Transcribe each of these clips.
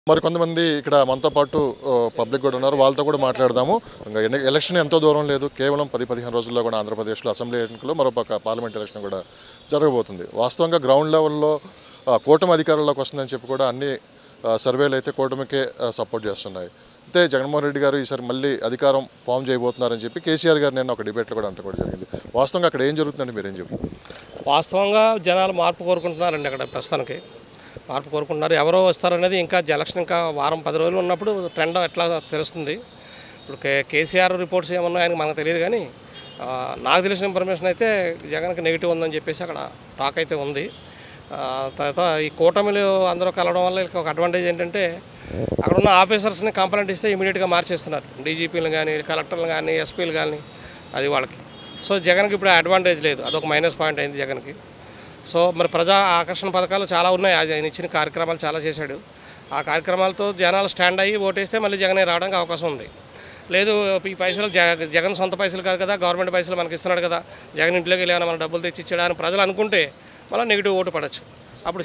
మరి కొంతమంది ఇక్కడ మనతో పాటు ఆ, పబ్లిక్ కూడా ఉన్నారు వాళ్ళతో కూడా మాట్లాడదాము ఇంకా ఎన్ని- ఎలక్షన్ ఎంతో దూరం లేదు కేవలం పది పదిహేను రోజుల్లో కూడా ఆంధ్రప్రదేశ్లో అసెంబ్లీ ఎన్నికలు మరొక పార్లమెంట్ ఎలక్షన్ కూడా జరగబోతుంది వాస్తవంగా గ్రౌండ్ లెవెల్లో ఆ, కూటమి అధికారంలోకి వస్తుందని చెప్పి కూడా అన్ని ఆ, సర్వేలు అయితే కూటమికే ఆ, సపోర్ట్ చేస్తున్నాయి అయితే జగన్మోహన్ రెడ్డి గారు ఈసారి మళ్ళీ అధికారం ఫామ్ చేయబోతున్నారని చెప్పి కేసీఆర్ గారు నేను ఒక డిబేట్లో కూడా అంట కూడా జరిగింది వాస్తవంగా అక్కడ ఏం జరుగుతుందంటే మీరు ఏం చెప్తారు వాస్తవంగా జనాలు మార్పు కోరుకుంటున్నారండి అక్కడ ప్రస్తుతానికి మార్పు కోరుకుంటున్నారు ఎవరో వస్తారనేది ఇంకా ఎలక్షన్ ఇంకా వారం పది రోజులు ఉన్నప్పుడు ట్రెండ్ ఎట్లా తెలుస్తుంది ఇప్పుడు కే కేసీఆర్ రిపోర్ట్స్ ఏమన్నాయని మనకు తెలియదు కానీ ఆ, నాకు తెలిసిన ఇన్ఫర్మేషన్ అయితే జగన్కి నెగిటివ్ ఉందని చెప్పేసి అక్కడ టాక్ అయితే ఉంది ఆ, తర్వాత ఈ కూటమిలు అందరూ కలవడం వల్ల వీళ్ళకి ఒక అడ్వాంటేజ్ ఏంటంటే అక్కడ ఉన్న ఆఫీసర్స్ని కంప్లైంట్ ఇస్తే ఇమీడియట్గా మార్చేస్తున్నారు డీజీపీలు కానీ కలెక్టర్లు కానీ ఎస్పీలు కానీ అది వాళ్ళకి సో జగన్కి ఇప్పుడు అడ్వాంటేజ్ లేదు అదొక మైనస్ పాయింట్ అయింది జగన్కి సో మరి ప్రజా ఆకర్షణ పథకాలు చాలా ఉన్నాయి అది ఆయన ఇచ్చిన కార్యక్రమాలు చాలా చేశాడు ఆ కార్యక్రమాలతో జనాలు స్టాండ్ అయ్యి ఓటేస్తే మళ్ళీ జగనే రావడానికి అవకాశం ఉంది లేదు ఈ పైసలు జగ జగన్ సొంత పైసలు కాదు కదా గవర్నమెంట్ పైసలు మనకి ఇస్తున్నాడు కదా జగన్ ఇంట్లోకి వెళ్ళి ఏమైనా మన డబ్బులు తెచ్చి ఇచ్చాడా అని ప్రజలు అనుకుంటే మళ్ళీ నెగిటివ్ ఓటు పడచ్చు అప్పుడు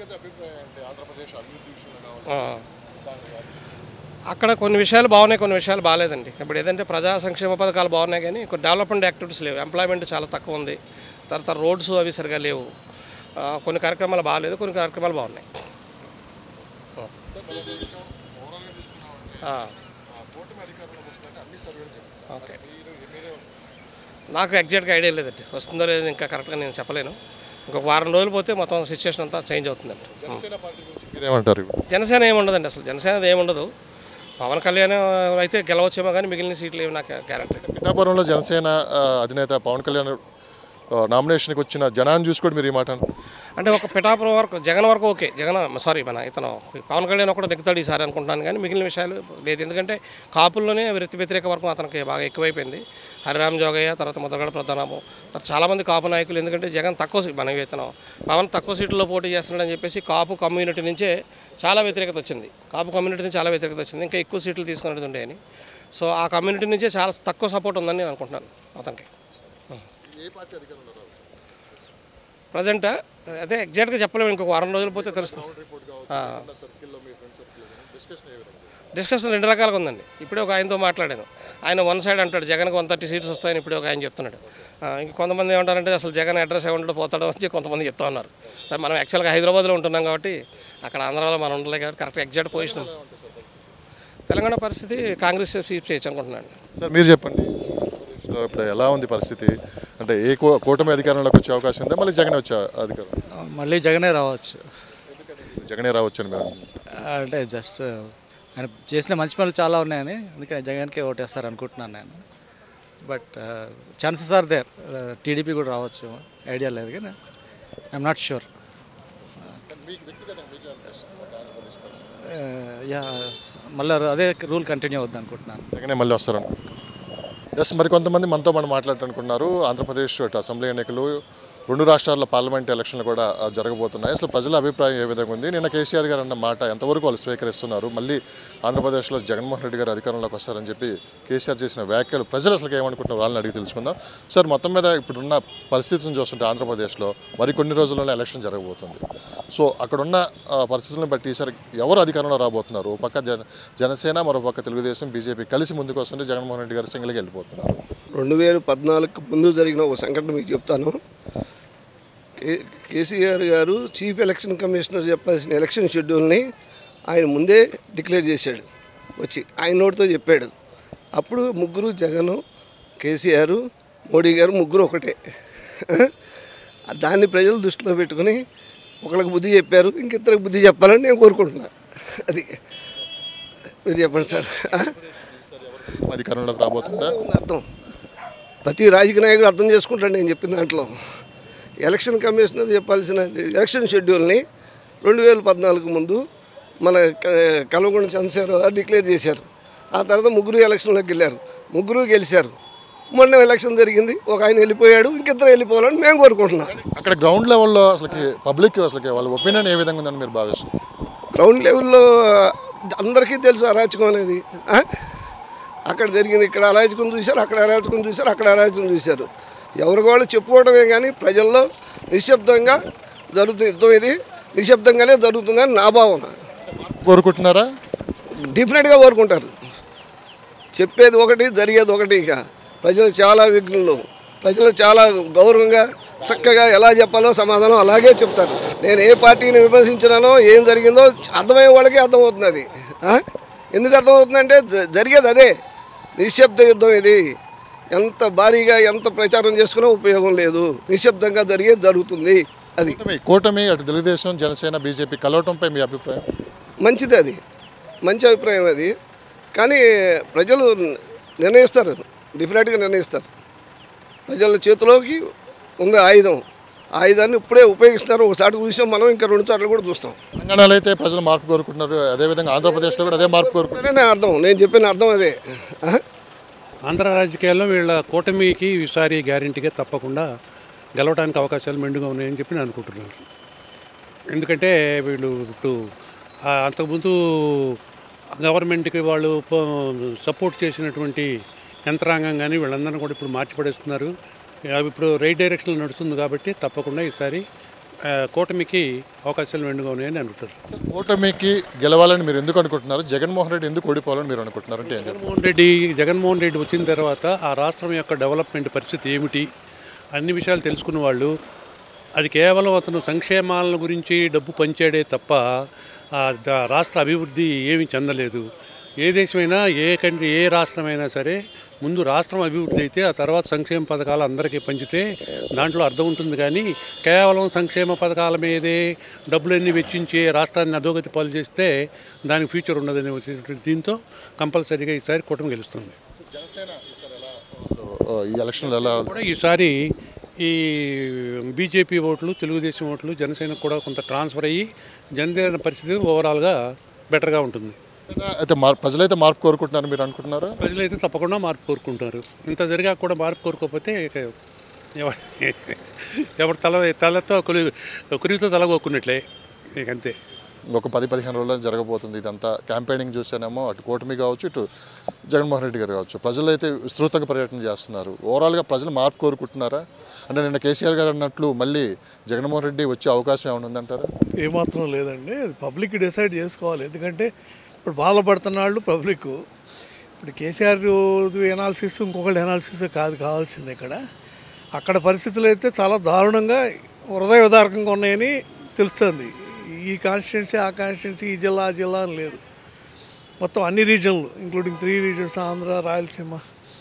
ఆ. అక్కడ కొన్ని విషయాలు బాగున్నాయి కొన్ని విషయాలు బాగాలేదండి ఇప్పుడు ఏదంటే ప్రజా సంక్షేమ పథకాలు బాగున్నాయి కానీ కొన్ని డెవలప్మెంట్ యాక్టివిటీస్ లేవు ఎంప్లాయ్మెంట్ చాలా తక్కువ ఉంది తర్వాత రోడ్స్ అవి సరిగా లేవు ఆ, కొన్ని కార్యక్రమాలు బాగాలేదు కొన్ని కార్యక్రమాలు బాగున్నాయి ఆ. ఓకే నాకు ఎగ్జాక్ట్గా ఐడియా లేదండి వస్తుందో లేదో ఇంకా కరెక్ట్గా నేను చెప్పలేను ఇంకొక వారం రోజులు పోతే మొత్తం సిచ్యువేషన్ అంతా చేంజ్ అవుతుందండి మీరేమంటారు జనసేన ఏముండదండి అసలు జనసేన ఏముండదు పవన్ కళ్యాణ్ అయితే గెలవచ్చేమో కానీ మిగిలిన సీట్లు ఏమి నాకు గ్యారంటీ పిఠాపురంలో జనసేన ఆ, అధినేత పవన్ కళ్యాణ్ ఆ, నామినేషన్కి వచ్చిన జనాన్ని చూసి కూడా మీరు ఈ మాట అన్నారు. అంటే ఒక పిఠాపురం వరకు జగన్ వరకు ఓకే జగన్ సారీ మన ఇతను పవన్ కళ్యాణ్ ఒకటి నెగ్గుతాడు ఈసారి అనుకుంటున్నాను కానీ మిగిలిన విషయాలు లేదు ఎందుకంటే కాపుల్లోనే వృత్తి వ్యతిరేక వర్గం అతనికి బాగా ఎక్కువైపోయింది హరిరామ్ జోగయ్య తర్వాత ముద్రగడ ప్రధానము తర్వాత చాలామంది కాపు నాయకులు ఎందుకంటే జగన్ తక్కువ సీ- మన ఇతను పవన్ తక్కువ సీట్లలో పోటీ చేస్తున్నాడని చెప్పేసి కాపు కమ్యూనిటీ నుంచే చాలా వ్యతిరేకత వచ్చింది కాపు కమ్యూనిటీ నుంచి చాలా వ్యతిరేకత వచ్చింది ఇంకా ఎక్కువ సీట్లు తీసుకున్నట్టు ఉండేయని సో ఆ కమ్యూనిటీ నుంచే చాలా తక్కువ సపోర్ట్ ఉందని నేను అనుకుంటున్నాను అతనికి ప్రజెంట్ అదే ఎగ్జాక్ట్గా చెప్పలేము ఇంకొక వారం రోజులు పోతే తెలుస్తుంది ఆ. డిస్కషన్ రెండు రకాలుగా ఉందండి ఇప్పుడే ఒక ఆయనతో మాట్లాడాను ఆయన వన్ సైడ్ అంటాడు జగన్కి వన్ థర్టీ సీట్స్ వస్తాయని ఇప్పుడే ఒక ఆయన చెప్తున్నాడు ఆ, ఇంక కొంతమంది ఏమంటారంటే అసలు జగన్ అడ్రస్ ఏమంటాడు పోతాడో అని చెప్పి కొంతమంది చెప్తా ఉన్నారు సరే మనం యాక్చువల్గా హైదరాబాద్లో ఉంటున్నాం కాబట్టి అక్కడ ఆంధ్రాలో మనం ఉండలే కాబట్టి కరెక్ట్ ఎగ్జాక్ట్ పొజిషన్ తెలంగాణ పరిస్థితి కాంగ్రెస్ స్వీప్ చేయొచ్చు అనుకుంటున్నాను సార్ మీరు చెప్పండి ఆంధ్రప్రదేశ్లో ఇప్పుడు ఎలా ఉంది పరిస్థితి అంటే ఏ కూ- కూటమి అధికారంలోకి వచ్చే అవకాశం ఉందా మళ్ళీ జగన్ వచ్చే అధికారం మళ్ళీ జగనే రావచ్చు జగనే రావచ్చు అని మీరు అనుకుంటున్నారు. అంటే జస్ట్ ఆయన చేసిన మంచి పనులు చాలా ఉన్నాయని అందుకని జగన్కే ఓటేస్తారు అనుకుంటున్నాను నేను but chances are there TDP కూడా రావచ్చు ఐడియా లేదు కానీ ఐఎమ్ నాట్ షూర్ యా మళ్ళీ అదే రూల్ కంటిన్యూ అవుద్ది అనుకుంటున్నాను జగనే మళ్ళీ వస్తారని ఎస్ మరి కొంతమంది మనతో మనం మాట్లాడుతున్నారు ఆంధ్రప్రదేశ్ అటు అసెంబ్లీ ఎన్నికలు రెండు రాష్ట్రాల్లో పార్లమెంట్ ఎలక్షన్లు కూడా ఆ, జరగబోతున్నాయి అసలు ప్రజల అభిప్రాయం ఏ విధంగా ఉంది నిన్న కేసీఆర్ గారు అన్న మాట ఎంతవరకు వాళ్ళు స్వీకరిస్తున్నారు మళ్ళీ ఆంధ్రప్రదేశ్లో జగన్మోహన్ రెడ్డి గారు అధికారంలోకి వస్తారని చెప్పి కేసీఆర్ చేసిన వ్యాఖ్యలు ప్రజలు అసలు ఏమనుకుంటున్నారు వాళ్ళని అడిగి తెలుసుకుందాం సార్ మొత్తం మీద ఇప్పుడున్న పరిస్థితిని చూస్తుంటే ఆంధ్రప్రదేశ్లో మరి కొన్ని రోజుల్లోనే ఎలక్షన్ జరగబోతుంది సో అక్కడున్న ఆ, పరిస్థితులను బట్టి ఈసారి ఎవరు అధికారంలో రాబోతున్నారు ఒక పక్క జన జనసేన మరో పక్క తెలుగుదేశం బీజేపీ కలిసి ముందుకు వస్తుంటే జగన్మోహన్ రెడ్డి గారు సింగిల్గా వెళ్ళిపోతున్నారు రెండు వేల పద్నాలుగుకు ముందు జరిగిన ఒక సంఘటన మీకు చెప్తాను కే- కేసీఆర్ గారు చీఫ్ ఎలక్షన్ కమిషనర్ చెప్పాల్సిన ఎలక్షన్ షెడ్యూల్ని ఆయన ముందే డిక్లేర్ చేశాడు వచ్చి ఆయన నోటితో చెప్పాడు అప్పుడు ముగ్గురు జగను కేసీఆర్ మోడీ గారు ముగ్గురు ఒకటే దాన్ని ప్రజలు దృష్టిలో పెట్టుకుని ఒకళ్ళకి బుద్ధి చెప్పారు ఇంకిద్దరికి బుద్ధి చెప్పాలని నేను కోరుకుంటున్నా అది మీరు చెప్పండి సార్ ఆ? అధికారంలోకి రాబోతుందా ఉంది అర్థం ప్రతి రాజకీయ నాయకుడు అర్థం చేసుకుంటాడు నేను చెప్పిన దాంట్లో ఎలక్షన్ కమిషనర్ చెప్పాల్సిన ఎలక్షన్ షెడ్యూల్ని రెండు వేల పద్నాలుగు ముందు మన క- కల్వకుంట్ల చంద్రశేఖర్ గారు డిక్లేర్ చేశారు ఆ తర్వాత ముగ్గురు ఎలక్షన్లోకి వెళ్ళారు ముగ్గురు గెలిచారు మొన్న ఎలక్షన్ జరిగింది ఒక ఆయన వెళ్ళిపోయాడు ఇంకిద్దరు వెళ్ళిపోవాలని మేము కోరుకుంటున్నాం అక్కడ గ్రౌండ్ లెవెల్లో అసలుకి పబ్లిక్ అసలుకి వాళ్ళ ఒపీనియన్ ఏ విధంగా ఉందని మీరు భావిస్తున్నారు గ్రౌండ్ లెవెల్లో అందరికీ తెలుసు అరాచకం అనేది ఆ? అక్కడ జరిగింది ఇక్కడ అరాచకం చూశారు అక్కడ అరాచకం చూశారు అక్కడ అరాచకం చూశారు ఎవరికి వాళ్ళు చెప్పుకోవడమే కానీ ప్రజల్లో నిశ్శబ్దంగా జరుగుతుంది యుద్ధం ఇది నిశ్శబ్దంగానే జరుగుతుందని నా భావన కోరుకుంటున్నారా డెఫినెట్గా కోరుకుంటారు చెప్పేది ఒకటి జరిగేది ఒకటి ఇక ప్రజలు చాలా విఘ్నులు ప్రజలు చాలా గౌరవంగా చక్కగా ఎలా చెప్పాలో సమాధానం అలాగే చెప్తారు నేను ఏ పార్టీని విమర్శించినానో ఏం జరిగిందో అర్థమయ్యే వాళ్ళకి అర్థమవుతుంది అది ఆ? ఎందుకు అర్థమవుతుందంటే జ- జరిగేది అదే నిశ్శబ్ద యుద్ధం ఇది ఎంత భారీగా ఎంత ప్రచారం చేసుకున్నా ఉపయోగం లేదు నిశ్శబ్దంగా జరిగేది జరుగుతుంది అది కూటమి కూటమి అటు తెలుగుదేశం జనసేన బీజేపీ కలవటంపై మీ అభిప్రాయం మంచిది అది మంచి అభిప్రాయం అది కానీ ప్రజలు నిర్ణయిస్తారు డెఫినెట్గా నిర్ణయిస్తారు ప్రజల చేతిలోకి ఉంది ఆయుధం ఆ ఆయుధాన్ని ఇప్పుడే ఉపయోగిస్తున్నారు ఒకసారి చూసాం మనం ఇంకా రెండు సార్లు కూడా చూస్తాం తెలంగాణలో అయితే ప్రజలు మార్పు కోరుకుంటున్నారు అదేవిధంగా ఆంధ్రప్రదేశ్లో కూడా అదే మార్పు కోరుకుంటున్నారు అదే అర్థం నేను చెప్పిన అర్థం అదే ఆ? ఆంధ్ర రాజకీయాల్లో వీళ్ళ కూటమికి ఈసారి గ్యారంటీగా తప్పకుండా గెలవడానికి అవకాశాలు మెండుగా ఉన్నాయని చెప్పి నేను అనుకుంటున్నాను ఎందుకంటే వీళ్ళు ఇప్పుడు ఆ, అంతకుముందు గవర్నమెంట్కి వాళ్ళు ప- సపోర్ట్ చేసినటువంటి యంత్రాంగం కానీ వీళ్ళందరినీ కూడా ఇప్పుడు మార్చిపడేస్తున్నారు అవి ఇప్పుడు రైట్ డైరెక్షన్లో నడుస్తుంది కాబట్టి తప్పకుండా ఈసారి ఆ, కూటమికి అవకాశాలు మెండుగా ఉన్నాయని అనుకుంటున్నారు కూటమికి గెలవాలని మీరు ఎందుకు అనుకుంటున్నారు జగన్మోహన్ రెడ్డి ఎందుకు ఓడిపోవాలని మీరు అనుకుంటున్నారు అంటే ఏం చెప్తారు? జగన్మోహన్ రెడ్డి జగన్మోహన్ రెడ్డి వచ్చిన తర్వాత ఆ రాష్ట్రం యొక్క డెవలప్మెంట్ పరిస్థితి ఏమిటి అన్ని విషయాలు తెలుసుకున్న వాళ్ళు అది కేవలం అతను సంక్షేమాల గురించి డబ్బు పంచాడే తప్ప ఆ ద- రాష్ట్ర అభివృద్ధి ఏమీ చెందలేదు ఏ దేశమైనా ఏ కంట్రీ ఏ రాష్ట్రమైనా సరే ముందు రాష్ట్రం అభివృద్ధి అయితే ఆ తర్వాత సంక్షేమ పథకాలు అందరికీ పంచితే దాంట్లో అర్థం ఉంటుంది కానీ కేవలం సంక్షేమ పథకాల మీదే డబ్బులన్నీ వెచ్చించి రాష్ట్రాన్ని అధోగతి పాలు చేస్తే దానికి ఫ్యూచర్ ఉండదని వచ్చేటువంటి దీంతో కంపల్సరీగా ఈసారి కూటమి గెలుస్తుంది ఆ, ఈ ఎలక్షన్లు ఎలా కూడా ఈసారి ఈ బీజేపీ ఓట్లు తెలుగుదేశం ఓట్లు జనసేనకు కూడా కొంత ట్రాన్స్ఫర్ అయ్యి జనసేన పరిస్థితి ఓవరాల్గా బెటర్గా ఉంటుంది అయితే మార్ ప్రజలైతే మార్పు కోరుకుంటున్నారు మీరు అనుకుంటున్నారా ప్రజలైతే తప్పకుండా మార్పు కోరుకుంటారు ఇంత జరిగా కూడా మార్పు కోరుకోకపోతే ఇక ఎవ- ఎవరి తల తలతో కొలి కురితో తల కొక్కున్నట్లే ఇక అంతే ఒక పది పదిహేను రోజుల్లో జరగబోతుంది ఇదంతా క్యాంపెయినింగ్ చూసానేమో అటు కూటమి కావచ్చు ఇటు జగన్మోహన్ రెడ్డి గారు కావచ్చు ప్రజలు అయితే విస్తృతంగా పర్యటన చేస్తున్నారు ఓవరాల్గా ప్రజలు మార్పు కోరుకుంటున్నారా అంటే నిన్న కేసీఆర్ గారు అన్నట్లు మళ్ళీ జగన్మోహన్ రెడ్డి వచ్చే అవకాశం ఏమైనా ఉందంటారా ఏమాత్రం లేదండి అది పబ్లిక్ డిసైడ్ చేసుకోవాలి ఎందుకంటే ఇప్పుడు బాధపడుతున్న వాళ్ళు పబ్లిక్ ఇప్పుడు కేసీఆర్ ఎనాలిసిస్ ఇంకొకటి ఎనాలిసిస్ కాదు కావాల్సింది ఇక్కడ అక్కడ పరిస్థితులు అయితే చాలా దారుణంగా హృదయ విదారకంగా ఉన్నాయని తెలుస్తుంది ఈ కాన్స్టిట్యున్సీ ఆ కాన్స్టిట్యున్సీ ఈ జిల్లా ఆ జిల్లా అని లేదు మొత్తం అన్ని రీజన్లు including three regions Andhra Rayalaseema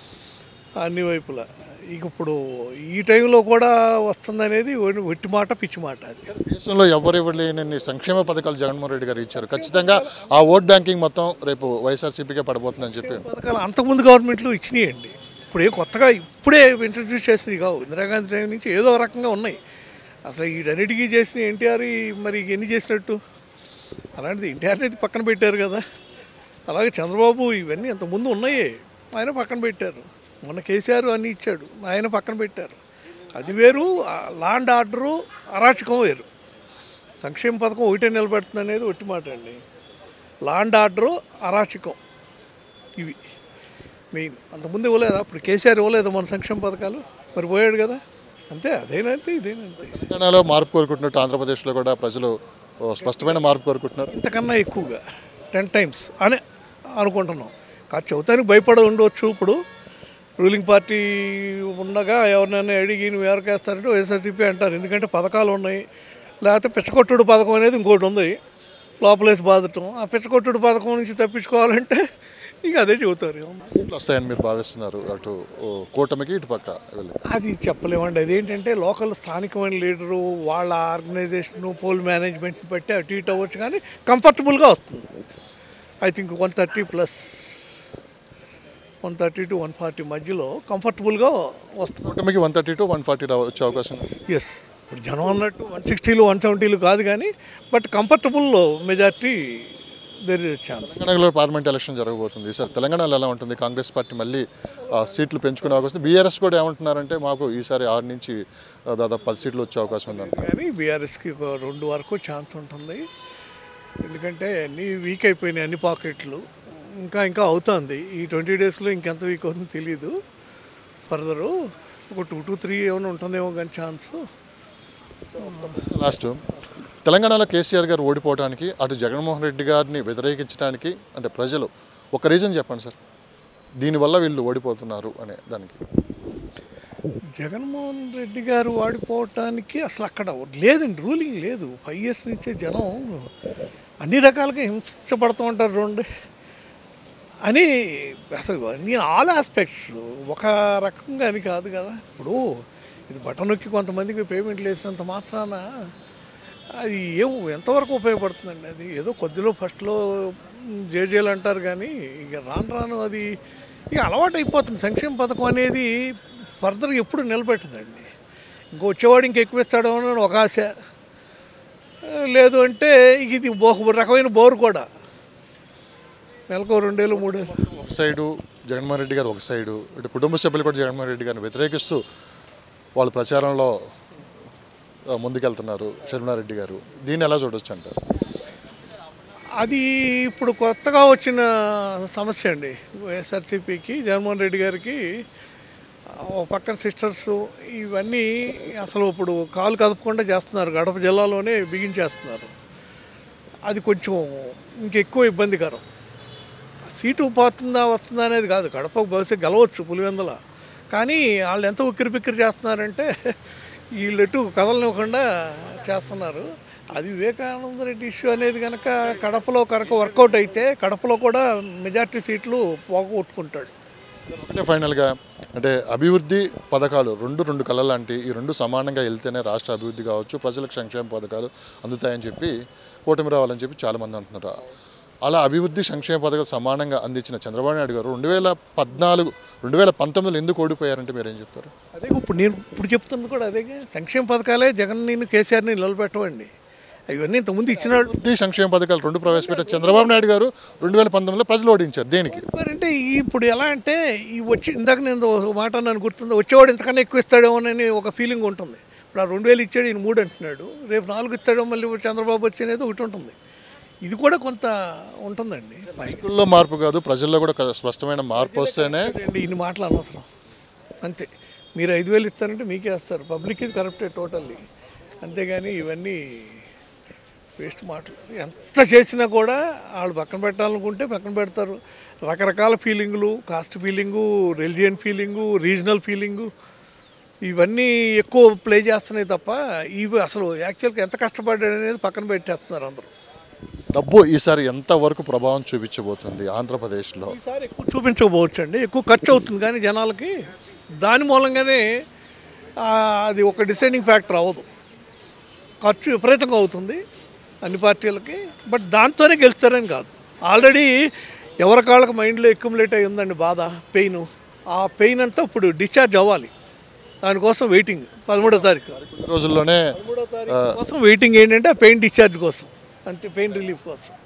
అన్ని వైపులా ఇక ఇప్పుడు ఈ టైంలో కూడా వస్తుందనేది ఒట్టి మాట పిచ్చి మాట అది దేశంలో ఎవరు ఇవ్వలేని సంక్షేమ పథకాలు జగన్మోహన్ రెడ్డి గారు ఇచ్చారు ఖచ్చితంగా ఆ ఓట్ బ్యాంకింగ్ మొత్తం రేపు వైఎస్ఆర్సీపీకే పడబోతుందని చెప్పి పథకాలు అంతకుముందు గవర్నమెంట్లు ఇచ్చినాయండి ఇప్పుడు ఏం కొత్తగా ఇప్పుడే ఇంట్రడ్యూస్ చేసినవి కావు ఇందిరాగాంధీ టైం నుంచి ఏదో ఒక రకంగా ఉన్నాయి అసలు వీటన్నిటికీ చేసిన ఎన్టీఆర్ మరి ఎన్ని చేసినట్టు అలాంటిది ఎన్టీఆర్ అయితే పక్కన పెట్టారు కదా అలాగే చంద్రబాబు ఇవన్నీ అంతకుముందు ఉన్నాయి ఆయన పక్కన పెట్టారు మొన్న కేసీఆర్ అన్నీ ఇచ్చాడు ఆయన పక్కన పెట్టారు అది వేరు లాండ్ ఆర్డరు అరాచకం వేరు సంక్షేమ పథకం ఒకటే నిలబెడుతుంది అనేది ఒట్టి మాట అండి లాండ్ ఆర్డరు అరాచకం ఇవి మెయిన్ అంతకుముందు ఇవ్వలేదా అప్పుడు కేసీఆర్ ఇవ్వలేదు మన సంక్షేమ పథకాలు మరి పోయాడు కదా అంతే అదేనంతే ఇదేనంతే తెలంగాణలో మార్పు కోరుకుంటున్నట్టు ఆంధ్రప్రదేశ్లో కూడా ప్రజలు ఓ స్పష్టమైన మార్పు కోరుకుంటున్నారు ఇంతకన్నా ఎక్కువగా టెన్ టైమ్స్ అని అనుకుంటున్నాం కాదు చెబుతానికి భయపడి ఉండవచ్చు ఇప్పుడు రూలింగ్ పార్టీ ఉండగా ఎవరినైనా అడిగి నువ్వు ఎవరికి వేస్తారంటే వైఎస్ఆర్సీపీ అంటారు ఎందుకంటే పథకాలు ఉన్నాయి లేకపోతే పిచ్చకొట్టుడు పథకం అనేది ఇంకోటి ఉంది లోపలేసి బాధటం ఆ పిచ్చకొట్టుడు పథకం నుంచి తప్పించుకోవాలంటే ఇక అదే చెబుతారు సీట్లు వస్తాయని మీరు భావిస్తున్నారు అటు ఓ, కూటమికి ఇటు పక్క వెళ్ళి అది చెప్పలేమండి అదేంటంటే లోకల్ స్థానికమైన లీడరు వాళ్ళ ఆర్గనైజేషను పోల్ మేనేజ్మెంట్ని బట్టి అటు ఇటు అవ్వచ్చు కానీ కంఫర్టబుల్గా వస్తుంది I think one thirty plus one thirty to one forty మధ్యలో కంఫర్టబుల్గా వస్తుంది కూటమికి one thirty to one forty వచ్చే అవకాశం ఉంది. ఎస్ ఇప్పుడు జనం అన్నట్టు వన్ సిక్స్టీలు వన్ సెవెంటీలు కాదు కానీ but comfortable majority there is chance తెలంగాణలో పార్లమెంట్ ఎలక్షన్ జరగబోతుంది ఈసారి తెలంగాణలో ఎలా ఉంటుంది కాంగ్రెస్ పార్టీ మళ్ళీ ఆ, సీట్లు పెంచుకునే అవకాశం బీఆర్ఎస్ కూడా ఏమంటున్నారంటే మాకు ఈసారి ఆరు నుంచి ఆ, దాదాపు పది సీట్లు వచ్చే అవకాశం ఉందంట కానీ బీఆర్ఎస్కి ఒక రెండు వరకు ఛాన్స్ ఉంటుంది ఎందుకంటే అన్నీ వీక్ అయిపోయినాయి అన్ని పాకెట్లు ఇంకా ఇంకా అవుతుంది ఈ ట్వంటీ డేస్లో ఇంకెంత వీక్ అవుతుందో తెలియదు ఫర్దరు ఒక టూ టు త్రీ ఏమైనా ఉంటుందేమో కానీ ఛాన్స్ లాస్ట్ తెలంగాణలో కేసీఆర్ గారు ఓడిపోవడానికి అటు జగన్మోహన్ రెడ్డి గారిని వ్యతిరేకించడానికి అంటే ప్రజలు ఒక రీజన్ చెప్పండి సార్ దీనివల్ల వీళ్ళు ఓడిపోతున్నారు అనే దానికి జగన్మోహన్ రెడ్డి గారు వాడిపోవటానికి అసలు అక్కడ లేదండి రూలింగ్ లేదు ఫైవ్ ఇయర్స్ నుంచే జనం అన్ని రకాలుగా హింసించబడుతూ ఉంటారు రెండు అని అసలు నేను ఆల్ ఆస్పెక్ట్స్ ఒక రకంగా అని కాదు కదా ఇప్పుడు ఇది బటన్ నొక్కి కొంతమందికి పేమెంట్లు వేసినంత మాత్రాన అది ఏం ఎంతవరకు ఉపయోగపడుతుందండి అది ఏదో కొద్దిలో ఫస్ట్లో జేజేలు అంటారు కానీ ఇక రాను రాను అది ఇక అలవాటు అయిపోతుంది సంక్షేమ పథకం అనేది ఫర్దర్ ఎప్పుడు నిలబెట్టదండి ఇంకో వచ్చేవాడు ఇంక ఎక్కువ ఇస్తాడు అని ఒక ఆశ లేదు అంటే ఇది ఒక రకమైన బోరు కూడా నెలకు రెండేళ్ళు మూడేళ్ళు ఒక సైడు జగన్మోహన్ రెడ్డి గారు ఒక సైడు ఇటు కుటుంబ సభ్యులు కూడా జగన్మోహన్ రెడ్డి గారిని వ్యతిరేకిస్తూ వాళ్ళ ప్రచారంలో ఆ, ముందుకెళ్తున్నారు షర్మిలారెడ్డి గారు దీన్ని ఎలా చూడొచ్చు అంటారు అది ఇప్పుడు కొత్తగా వచ్చిన సమస్య అండి వైఎస్ఆర్సీపీకి జగన్మోహన్ రెడ్డి గారికి ఓ పక్కన సిస్టర్స్ ఇవన్నీ అసలు ఇప్పుడు కాలు కదపకుండా చేస్తున్నారు గడప జిల్లాలోనే బిగించేస్తున్నారు అది కొంచెం ఇంకెక్కువ ఇబ్బందికరం సీటు పోతుందా వస్తుందా అనేది కాదు గడపకు బహుశా గెలవచ్చు పులివెందల కానీ వాళ్ళు ఎంత ఉక్కిరి పిక్కిరి చేస్తున్నారంటే వీళ్ళెటు కదలనివ్వకుండా చేస్తున్నారు అది వివేకానంద రెడ్డి ఇష్యూ అనేది కనుక కడపలో కనుక వర్కౌట్ అయితే కడపలో కూడా మెజార్టీ సీట్లు పోగొట్టుకుంటాడు అంటే ఫైనల్గా అంటే అభివృద్ధి పథకాలు రెండు రెండు కళ లాంటి ఈ రెండు సమానంగా వెళ్తేనే రాష్ట్ర అభివృద్ధి కావచ్చు ప్రజలకు సంక్షేమ పథకాలు అందుతాయని చెప్పి కూటమి రావాలని చెప్పి చాలామంది అంటున్నారు అలా అభివృద్ధి సంక్షేమ పథకాలు సమానంగా అందించిన చంద్రబాబు నాయుడు గారు రెండు వేల పద్నాలుగు రెండు వేల పంతొమ్మిదిలో ఎందుకు ఓడిపోయారంటే మీరు ఏం చెప్తారు అదే ఇప్పుడు నేను ఇప్పుడు చెప్తుంది కూడా అదే సంక్షేమ పథకాలే జగన్ నేను కేసీఆర్ని నిలబెట్టవండి అవన్నీ ఇంతకుముందు ఇచ్చినాడు అభివృద్ధి సంక్షేమ పథకాలు రెండు ప్రవేశపెట్టారు చంద్రబాబు నాయుడు గారు రెండు వేల పంతొమ్మిదిలో ప్రజలు ఓడించారు దేనికి మరంటే ఇప్పుడు ఎలా అంటే ఈ వచ్చి ఇందాక నేను ఒక మాట నన్ను గుర్తుంది వచ్చేవాడు ఇంతకన్నా ఎక్కువ ఇస్తాడేమోనని ఒక ఫీలింగ్ ఉంటుంది ఇప్పుడు ఆ రెండు వేలు ఇచ్చాడు ఈయన మూడు అంటున్నాడు రేపు నాలుగు ఇస్తాడో మళ్ళీ చంద్రబాబు వచ్చేది ఒకటి ఉంటుంది ఇది కూడా కొంత ఉంటుందండి నాయకుల్లో మార్పు కాదు ప్రజల్లో కూడా ఒక స్పష్టమైన మార్పు వస్తేనే అండి ఇన్ని మాటలు అనవసరం అంతే మీరు ఐదు వేలు ఇస్తారంటే మీకే వేస్తారు పబ్లిక్ ఇది కరెక్టే టోటల్లీ అంతేగాని ఇవన్నీ వేస్ట్ మాటలు ఎంత చేసినా కూడా వాళ్ళు పక్కన పెట్టాలనుకుంటే పక్కన పెడతారు రకరకాల ఫీలింగులు caste feeling religion feeling regional feeling ఇవన్నీ ఎక్కువ ప్లే చేస్తున్నాయి తప్ప ఇవి అసలు యాక్చువల్గా ఎంత కష్టపడ్డాడు అనేది పక్కన పెట్టేస్తున్నారు అందరూ డబ్బు ఈసారి ఎంతవరకు ప్రభావం చూపించబోతుంది ఆంధ్రప్రదేశ్లో ఈసారి ఎక్కువ చూపించకపోవచ్చు అండి ఎక్కువ ఖర్చు అవుతుంది కానీ జనాలకి దాని మూలంగానే ఆ, అది ఒక డిసైడింగ్ ఫ్యాక్టర్ అవ్వదు ఖర్చు విపరీతంగా అవుతుంది అన్ని పార్టీలకి బట్ దాంతోనే గెలుస్తారని కాదు ఆల్రెడీ ఎవరి కాళ్ళకి మైండ్లో ఎక్యుములేట్ అయి ఉందండి బాధ పెయిన్ ఆ పెయిన్ అంతా ఇప్పుడు డిశ్చార్జ్ అవ్వాలి దానికోసం వెయిటింగ్ పదమూడో తారీఖు ఈ రోజుల్లోనే పదమూడో తారీఖు కోసం వెయిటింగ్ ఏంటంటే ఆ పెయిన్ డిశ్చార్జ్ కోసం అంతే పెయిన్ రిలీఫ్ కోసం